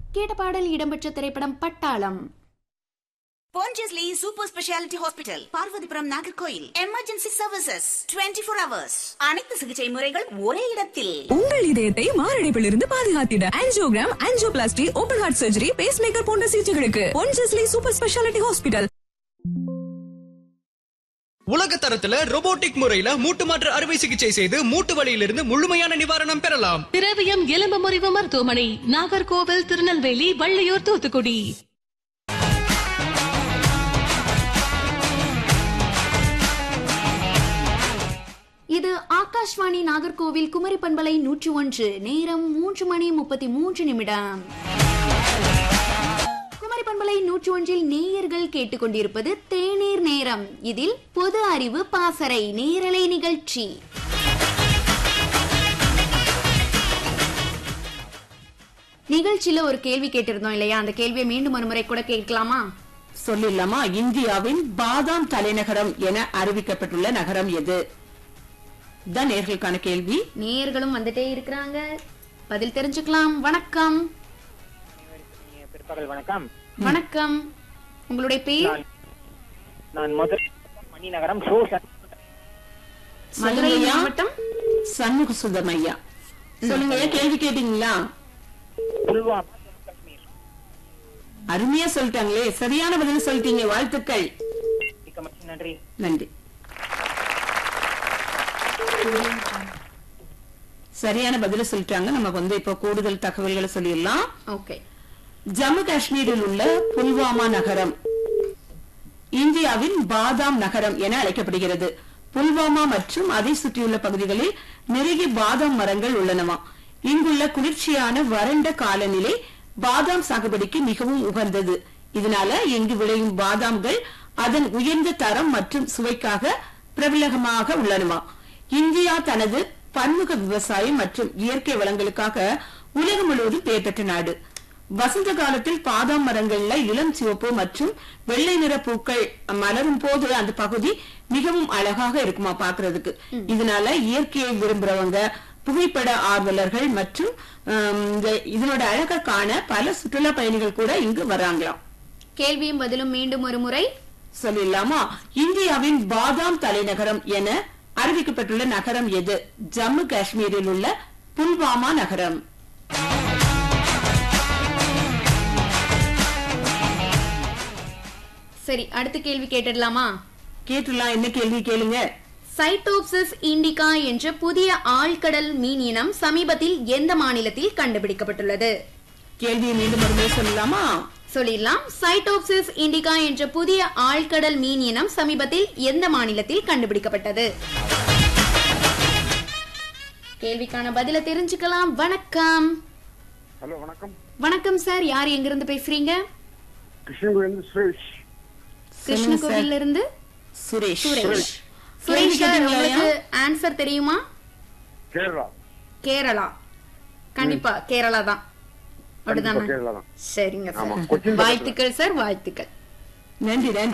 கேட்ட பாடல் இடம்பெற்ற திரைப்படம் Pattalam Pondicherry super speciality hospital Parvathipuram Nagercoil emergency services 24 four hours அனைத்து சிகிச்சை முறைகள் ஒரே இடத்தில் உங்கள் இதயத்தை மாரடைப்பிலிருந்து பாதுகாத்திட angiogram angioplasty open heart surgery pacemaker போன்ற சிகிச்சைகளுக்கு பொன்ஜஸ்லி சூப்பர் ஸ்பெஷாலிட்டி ஹாஸ்பிட்டல் உலக தரத்துல robotic முறையில மூட்டு மாற்று அறுவை சிகிச்சை செய்து மூட்டு வலியிலிருந்து முழுமையான நிவாரணம் பெறலாம் திரவியம் எலும்பு முறிவு மருத்துவமனை நாகர்கோவில் திருநெல்வேலி வள்ளியூர் தூத்துக்குடி இது ஆகாஷ்வாணி நாகர்கோவில் குமரி பண்பலை நூற்றி ஒன்று நேரம் மூன்று மணி முப்பத்தி மூன்று நிமிடம் குமரி பண்பலை நூற்றி ஒன்றில் நேயர்கள் கேட்டுக்கொண்டிருப்பது தேநீர் நேரம் இதில் பொது அறிவு பாசறை நேரலை நிகழ்ச்சி நிகழ்ச்சியில ஒரு கேள்வி கேட்டிருந்தோம் இல்லையா அந்த கேள்வியை மீண்டும் ஒரு முறை கூட கேட்கலாமா சொல்லிடலாமா இந்தியாவின் பாதாம் தலைநகரம் என அறிவிக்கப்பட்டுள்ள நகரம் எது தான் நேர்களுக்கான கேள்வி நேயர்களும் வந்துட்டே இருக்கிறாங்க பதில் தெரிஞ்சுக்கலாம் வணக்கம் பிற்பகல் வணக்கம் வணக்கம் உங்களுடைய பேர் நான் மதுரை மணி நகரம் ஷோ மதுரை சொல்லுங்கய்யா. மாவட்டம் சண்முக சுந்தரம் ஐயா சொல்லுங்க ஐயா, கேள்வி கேட்டீங்களா புல்வாமா காஷ்மீர் அருமையா சொல்லிட்டாங்களே சரியான பதில் சொல்லிட்டீங்க வாழ்த்துக்கள் மிக்க மகிழ்ச்சி நன்றி நன்றி சரியான பதில சொல்லிட்டாங்க நமக்கு வந்து இப்ப கூடுதல் தகவல்களை சொல்லிடலாம் ஓகே ஜம்மு காஷ்மீரில் உள்ள புல்வாமா நகரம் இந்தியாவின் பாதாம் நகரம் என அழைக்கப்படுகிறது புல்வாமா மற்றும் அதை சுற்றியுள்ள பகுதிகளில் நிறைய பாதாம் மரங்கள் உள்ளனவா இங்குள்ள குளிர்ச்சியான வறண்ட காலநிலை பாதாம் சாகுபடிக்கு மிகவும் உகந்தது இதனால இங்கு விளையும் பாதாம்கள் அதன் உயர்ந்த தரம் மற்றும் சுவைக்காக பிரபலகமாக உள்ளனவா இந்தியா தனது பன்முக விவசாயம் மற்றும் இயற்கை வளங்களுக்காக உலகம் முழுவதும் பெயர் பெற்ற நாடு வசந்த காலத்தில் பாதாம் மரங்கள்ல இளம் சிவப்பு மற்றும் வெள்ளை நிற பூக்கள் மலரும் போது அந்த பகுதி மிகவும் அழகாக இருக்குமா பாக்குறதுக்கு இதனால இயற்கையை விரும்புறவங்க புகைப்பட ஆர்வலர்கள் மற்றும் ஹம், இந்த- இதனோட அழகை காண பல சுற்றுலா பயணிகள் கூட இங்கு வராங்களாம் கேள்வியும் பதிலும் மீண்டும் ஒரு முறை சொல்லிடலாமா இந்தியாவின் பாதாம் தலைநகரம் என அறிவிக்கப்பட்டுள்ள நகரம் எது ஜம்மு காஷ்மீரில் உள்ள புல்வாமா நகரம் சரி அடுத்த கேள்வி கேட்டுடலாமா கேட்டுலாம் என்ன கேள்வி கேளுங்க சைட்டோப்சிஸ் இண்டிகா என்ற புதிய ஆழ்கடல் மீன் இனம் சமீபத்தில் எந்த மாநிலத்தில் கண்டுபிடிக்கப்பட்டுள்ளது கேள்வியை மீண்டும் ஒரு முறை சொல்லலாமா சொல்லிடலாம் சைட்டோப்சிஸ் இண்டிகா என்ற புதிய ஆழ்கடல் மீன் இனம் சமீபத்தில் எந்த மாநிலத்தில் கண்டுபிடிக்கப்பட்டது கேள்விக்கான பதில தெரிஞ்சுக்கலாம் வணக்கம் ஹலோ வணக்கம் வணக்கம் சார் யார் எங்கிருந்து பேசுறீங்க கிருஷ்ணகிரிலிருந்து சுரேஷ் கிருஷ்ணகோவில்ல இருந்து சுரேஷ் சுரேஷ் கேள்வி சுரேஷ் சார் கேட்டீங்களா? உங்களுக்கு ஆன்சர் தெரியுமா கேரளா கேரளா கண்டிப்பா கேரளா தான் கண்டிப்பா அப்படிதானே கேரளா தான் சரிங்க ஆமா, சார் கொச்சின் பக்கத்துல. வாழ்த்துக்கள் சார் வாழ்த்துக்கள் நன்றி நன்றி